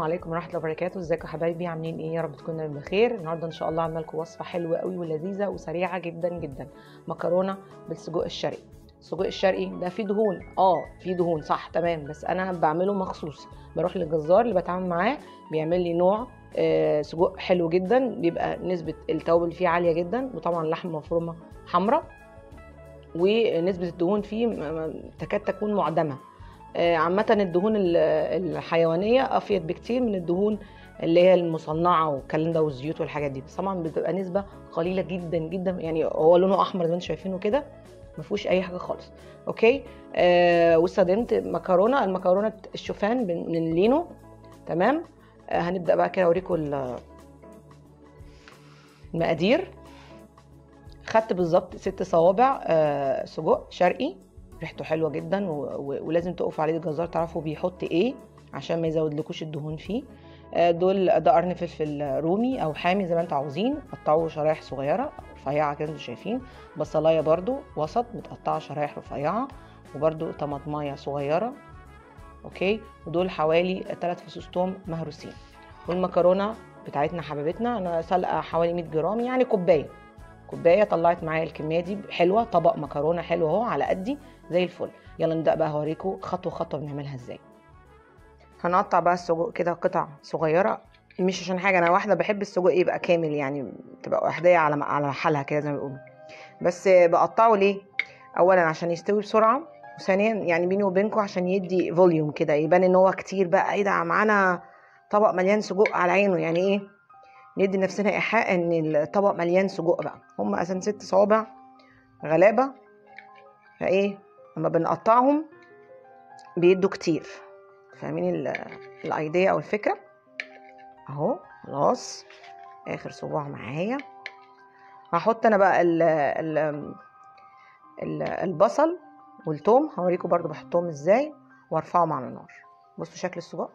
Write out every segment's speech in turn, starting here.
عليكم ورحمه الله وبركاته ازيكم يا حبايبي عاملين ايه يا رب تكونوا بخير النهارده ان شاء الله عامله لكم وصفه حلوه قوي ولذيذه وسريعه جدا جدا مكرونه بالسجق الشرقي السجق الشرقي ده فيه دهون اه فيه دهون صح تمام بس انا بعمله مخصوص بروح للجزار اللي بتعامل معاه بيعمل لي نوع آه سجق حلو جدا بيبقى نسبه التوابل فيه عاليه جدا وطبعا لحمه مفرومه حمراء ونسبه الدهون فيه م- م- تكاد تكون معدمه آه، عامة الدهون ال- الحيوانية أفيد بكتير من الدهون اللي هي المصنعة والكلام ده والزيوت والحاجات دي بس طبعا بتبقى نسبة قليلة جدا جدا يعني هو لونه أحمر زي ما انتم شايفينه كده ما فيهوش أي حاجة خالص أوكي آه واستخدمت مكرونة المكرونة الشوفان من من لينو تمام آه هنبدأ بقى كده أوريكم ال- المقادير خدت بالظبط ست صوابع آه سجق شرقي ريحته حلوه جدا و... و... ولازم تقفوا عليه الجزار تعرفوا بيحط ايه عشان ما يزودلكوش الدهون فيه آه، دول ده قرن فلفل رومي او حامي زي ما انتوا عاوزين قطعوه شرايح صغيره رفيعه كده انتوا شايفين بصلايه برضو وسط متقطعه شرايح رفيعه وبرضو طماطمايه صغيره اوكي ودول حوالي 3 فصوص توم مهروسين والمكرونه بتاعتنا حبيبتنا انا سلقه حوالي 100 جرام يعني كوبايه كوبايه طلعت معايا الكميه دي حلوه طبق مكرونه حلو اهو على قدي زي الفل يلا نبدا بقى هوريكم خطوه خطوه بنعملها ازاي هنقطع بقى السجق كده قطع صغيره مش عشان حاجه انا واحده بحب السجق يبقى كامل يعني تبقى وحديه على على حالها كده زي ما بيقولوا بس بقطعه ليه اولا عشان يستوي بسرعه وثانيا يعني بيني وبينكم عشان يدي فوليوم كده يبان ان هو كتير بقى ايه ده معانا طبق مليان سجق على عينه يعني ايه ندي نفسنا ايحاء ان الطبق مليان سجق بقى هم اساسا ست صوابع غلابه فايه لما بنقطعهم بيدوا كتير فاهمين ال- الايديا او الفكره اهو خلاص اخر صباع معايا هحط انا بقى ال ال ال البصل والثوم هوريكم برضو بحطهم ازاي وارفعهم على النار بصوا شكل السجق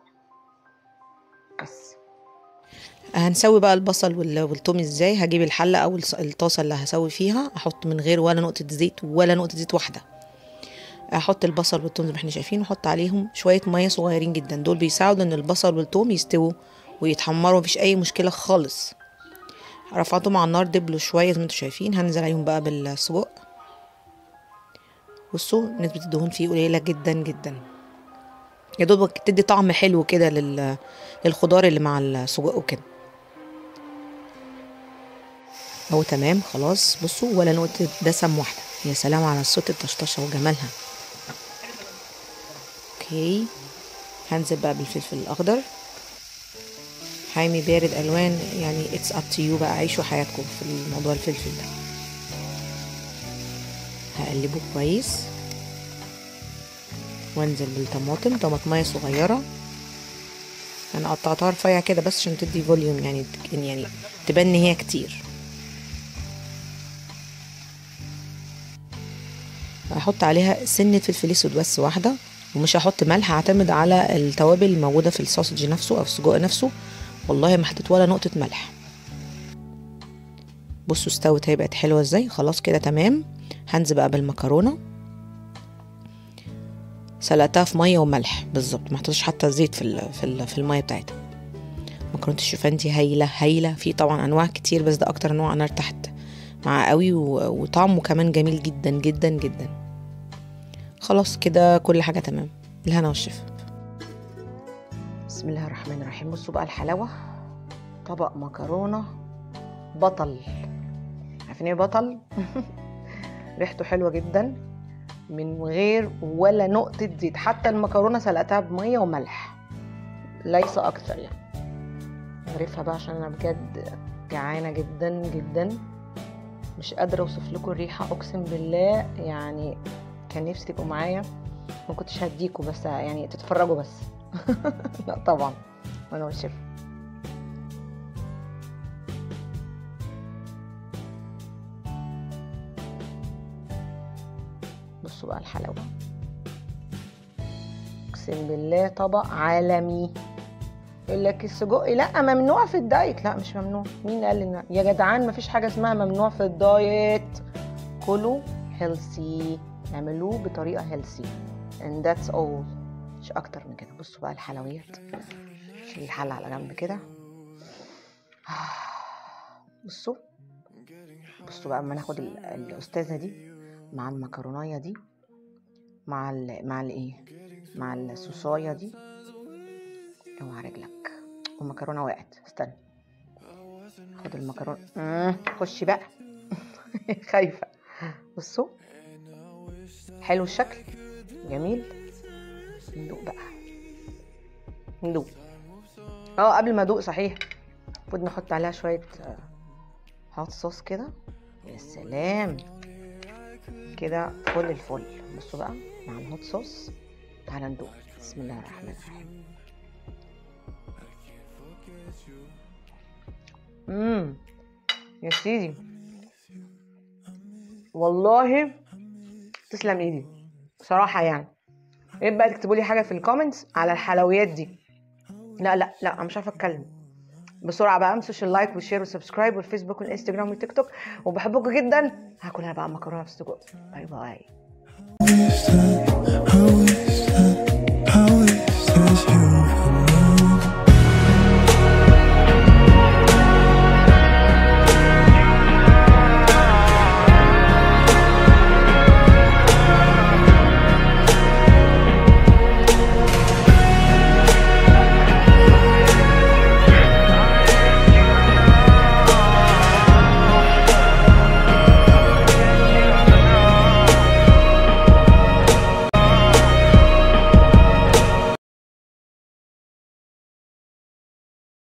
بس هنسوي بقى البصل وال- والثوم ازاي هجيب الحله او الص- الطاسه اللي هسوي فيها احط من غير ولا نقطه زيت ولا نقطه زيت واحده احط البصل والثوم زي ما احنا شايفين واحط عليهم شويه ميه صغيرين جدا دول بيساعدوا ان البصل والثوم يستووا ويتحمروا مفيش اي مشكله خالص رفعتهم على النار دبلوا شويه زي ما انتم شايفين هنزل عليهم بقى بالسجق بصوا نسبه الدهون فيه قليله جدا جدا يا دوبك تدي طعم حلو كده لل... للخضار اللي مع السجق وكده اهو تمام خلاص بصوا ولا نقطة دسم واحدة يا سلام على صوت الطشطشة وجمالها اوكي هنزل بقى بالفلفل الاخضر حامي بارد الوان يعني اتس اب تو يو بقى عيشوا حياتكم في الموضوع الفلفل ده هقلبه كويس وانزل بالطماطم طماطمية صغيرة انا قطعتها رفيع كده بس عشان تدي فوليوم يعني يعني تبان ان هي كتير هحط عليها سنة فلفل اسود بس واحدة ومش هحط ملح هعتمد على التوابل الموجودة في السوسج نفسه او في السجق نفسه والله ما حطيت ولا نقطة ملح بصوا استوت هي بقت حلوة ازاي خلاص كده تمام هنزل بقى بالمكرونة سلقتها في ميه وملح بالظبط ما حطيتش حتى زيت في ال في ال في الميه بتاعتها مكرونه الشوفان دي هايله هايله في طبعا انواع كتير بس ده اكتر نوع انا ارتحت معاه قوي و- وطعمه كمان جميل جدا جدا جدا خلاص كده كل حاجه تمام الهنا والشفا بسم الله الرحمن الرحيم بصوا بقى الحلاوه طبق مكرونه بطل عارفين ايه بطل ريحته حلوه جدا من غير ولا نقطه زيت حتى المكرونه سلقتها بميه وملح ليس اكتر يعني عارفها بقى عشان انا بجد جعانه جدا جدا مش قادره اوصف لكم الريحه اقسم بالله يعني كان نفسي تبقوا معايا ما كنتش هديكوا بس يعني تتفرجوا بس لا طبعا وانا والشيف بصوا بقى الحلاوه اقسم بالله طبق عالمي يقول لك السجق لا ممنوع في الدايت لا مش ممنوع مين قال ان يا جدعان مفيش حاجه اسمها ممنوع في الدايت كلوا هيلثي اعملوه بطريقه هيلثي and that's all مش اكتر من كده بصوا بقى الحلويات شيل الحلة على جنب كده بصوا بصوا بقى اما ناخد ال- الاستاذة دي مع المكرونية دي مع ال مع الايه مع الصوصايه دي اوعى رجلك والمكرونه وقعت استنى خد المكرونه مم، خشي بقى خايفه بصوا حلو الشكل جميل ندوق بقى ندوق اه قبل ما ادوق صحيح المفروض نحط عليها شويه آه، هوت صوص كده يا سلام كده فل الفل بصوا بقى مع الهوت صوص تعالى ندوق بسم الله الرحمن الرحيم امم يا سيدي والله تسلم ايدي صراحه يعني يبقى تكتبوا لي حاجه في الكومنتس على الحلويات دي لا لا لا انا مش عارفه اتكلم بسرعه بقى امسوا اللايك والشير والسبسكرايب والفيسبوك والانستجرام والتيك توك وبحبكم جدا هاكل انا بقى مكرونه بالسجق باي باي This time